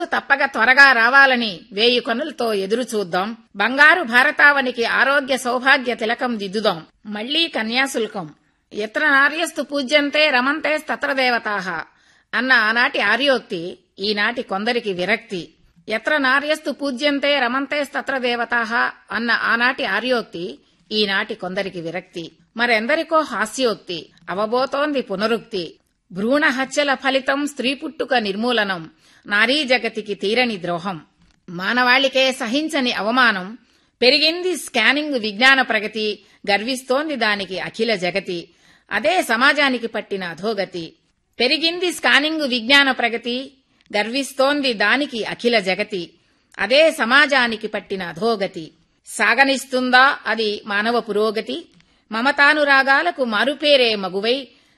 తప్పక త్వరగా రావాలని వేయి కనులతో ఎదురు చూద్దాం బంగారు భారతావనికి ఆరోగ్య సౌభాగ్య తిలకం దిద్దుదాం మళ్లీ కన్యాశుల్కం ఎత్ర నార్యస్తు పూజ్యంతే రమంతే తత్ర దేవతాహ అన్న ఆనాటి ఆర్యోక్తి ఈనాటి కొందరికి విరక్తి ఎత్ర నార్యస్తు పూజ్యంతే రమంతే తత్ర దేవతాహ అన్న ఆనాటి ఆర్యోక్తి ఈనాటి కొందరికి విరక్తి మరెందరికో హాస్యోక్తి అవబోతోంది పునరుక్తి భ్రూణ హత్యల ఫలితం స్త్రీ పుట్టుక నిర్మూలనం నారీ జగతికి తీరని ద్రోహం మానవాళికే సహించని అవమానం పెరిగింది స్కానింగ్ విజ్ఞాన ప్రగతి గర్విస్తోంది దానికి అఖిల జగతి అదే సమాజానికి పట్టిన అధోగతి పెరిగింది స్కానింగ్ విజ్ఞాన ప్రగతి గర్విస్తోంది దానికి అఖిల జగతి అదే సమాజానికి పట్టిన అధోగతి సాగనిస్తుందా అది మానవ పురోగతి మమతానురాగాలకు మారుపేరే మగువై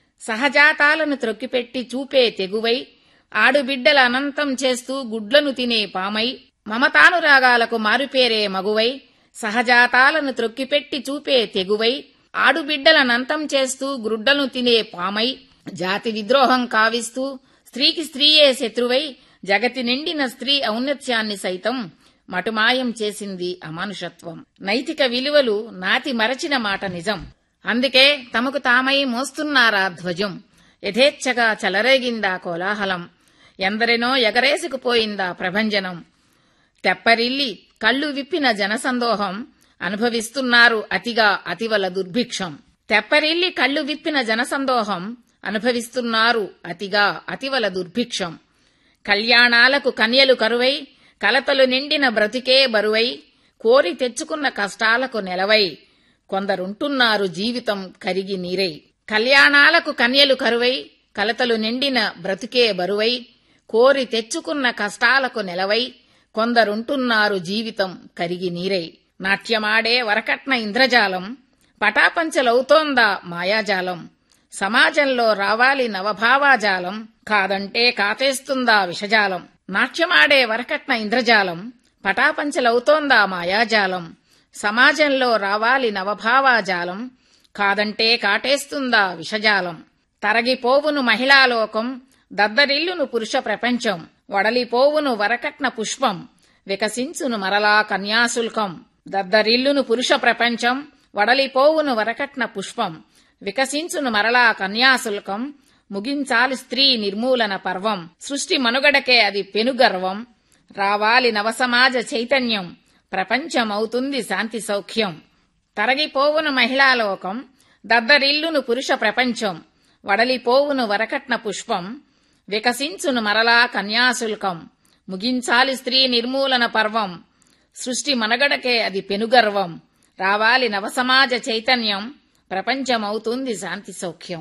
సహజాతాలను త్రొక్కిపెట్టి చూపే తెగువై ఆడుబిడ్డల అనంతం చేస్తూ గుడ్లను తినే పామై మమతానురాగాలకు మారుపేరే మగువై సహజాతాలను త్రొక్కిపెట్టి చూపే తెగువై ఆడుబిడ్డలనంతం చేస్తూ గుడ్డను తినే పామై జాతి విద్రోహం కావిస్తూ స్త్రీకి స్త్రీయే శత్రువై జగతి నిండిన స్త్రీ ఔన్నత్యాన్ని సైతం మటుమాయం చేసింది అమానుషత్వం నైతిక విలువలు నాతి మరచిన మాట నిజం అందుకే తమకు తామై మోస్తున్నారా ధ్వజం యథేచ్ఛగా చెలరేగిందా కోలాహలం ఎందరినో ఎగరేసుకుపోయిందా ప్రభంజనం తెప్పరిల్లి కళ్ళు విప్పిన జనసందోహం అనుభవిస్తున్నారు అతిగా అతివల దుర్భిక్షం తెప్పరిల్లి కళ్ళు విప్పిన జనసందోహం అనుభవిస్తున్నారు అతిగా అతివల దుర్భిక్షం కళ్యాణాలకు కన్యలు కరువై కలతలు నిండిన బ్రతికే బరువై కోరి తెచ్చుకున్న కష్టాలకు నెలవై కొందరుంటున్నారు జీవితం కరిగి నీరై కళ్యాణాలకు కన్యలు కరువై కలతలు నిండిన బ్రతుకే బరువై కోరి తెచ్చుకున్న కష్టాలకు నెలవై కొందరుంటున్నారు జీవితం కరిగి నీరై నాట్యమాడే వరకట్న ఇంద్రజాలం పటాపంచలవుతోందా మాయాజాలం సమాజంలో రావాలి నవభావాజాలం కాదంటే కాతేస్తుందా విషజాలం నాట్యమాడే వరకట్న ఇంద్రజాలం పటాపంచలవుతోందా మాయాజాలం సమాజంలో రావాలి నవభావాజాలం కాదంటే కాటేస్తుందా విషజాలం తరగిపోవును మహిళాలోకం దద్దరిల్లును పురుష ప్రపంచం వడలిపోవును వరకట్న పుష్పం వికసించును మరలా కన్యాశుల్కం దద్దరిల్లును పురుష ప్రపంచం వడలిపోవును వరకట్న పుష్పం వికసించును మరలా కన్యాశుల్కం ముగించాలి స్త్రీ నిర్మూలన పర్వం సృష్టి మనుగడకే అది పెనుగర్వం రావాలి నవసమాజ చైతన్యం ప్రపంచమవుతుంది శాంతి సౌఖ్యం తరగిపోవును మహిళాలోకం దద్దరిల్లును పురుష ప్రపంచం వడలిపోవును వరకట్న పుష్పం వికసించును మరలా కన్యాశుల్కం ముగించాలి స్త్రీ నిర్మూలన పర్వం సృష్టి మనగడకే అది పెనుగర్వం రావాలి నవసమాజ చైతన్యం ప్రపంచమవుతుంది శాంతి సౌఖ్యం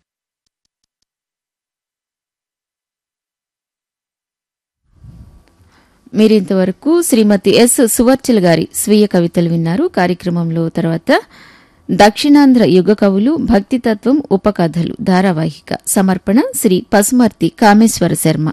మీరింతవరకు శ్రీమతి ఎస్ సువర్చల్ గారి స్వీయ కవితలు విన్నారు కార్యక్రమంలో తర్వాత దక్షిణాంధ్ర యుగ కవులు భక్తితత్వం ఉపకథలు ధారావాహిక సమర్పణ శ్రీ పసుమర్తి కామేశ్వర శర్మ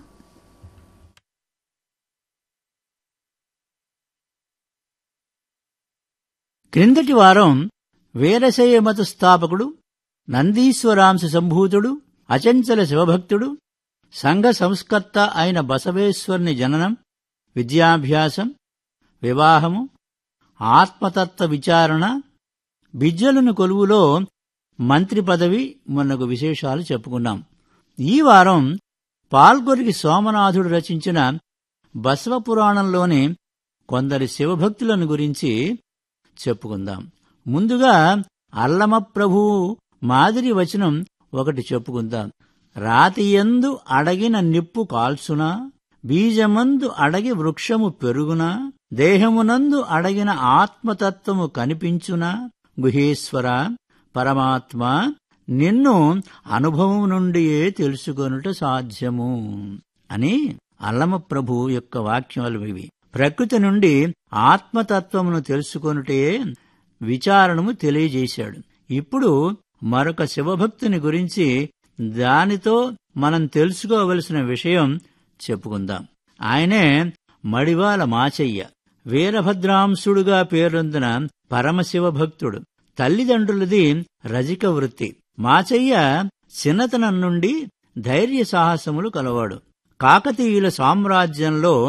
క్రిందటి వారం వీరశైవ మత స్థాపకుడు నందీశ్వరాంశ సంభూతుడు అచంచల శివభక్తుడు సంఘ సంస్కర్త అయిన బసవేశ్వరుని జననం విద్యాభ్యాసం వివాహము ఆత్మతత్వ విచారణ బిజ్జలుని కొలువులో మంత్రి పదవి మొన్నగు విశేషాలు చెప్పుకున్నాం ఈ వారం పాల్గొరికి సోమనాథుడు రచించిన బసవ పురాణంలోని కొందరి శివభక్తులను గురించి చెప్పుకుందాం ముందుగా అల్లమ ప్రభువు మాదిరి వచనం ఒకటి చెప్పుకుందాం రాతియందు అడగిన నిప్పు కాల్చునా బీజమందు అడగి వృక్షము పెరుగునా దేహమునందు అడగిన ఆత్మతత్వము కనిపించునా గుహేశ్వర పరమాత్మ నిన్ను అనుభవం నుండియే తెలుసుకొనుట సాధ్యము అని అల్లమ ప్రభు యొక్క వాక్యాలు ఇవి ప్రకృతి నుండి ఆత్మతత్వమును తెలుసుకొనుటే విచారణము తెలియజేశాడు ఇప్పుడు మరొక శివభక్తుని గురించి దానితో మనం తెలుసుకోవలసిన విషయం చెప్పుకుందాం ఆయనే మడివాల మాచయ్య వీరభద్రాంశుడుగా పేరొందిన పరమశివ భక్తుడు తల్లిదండ్రులది రజిక వృత్తి మాచయ్య చిన్నతనం నుండి ధైర్య సాహసములు కలవాడు కాకతీయుల సామ్రాజ్యంలో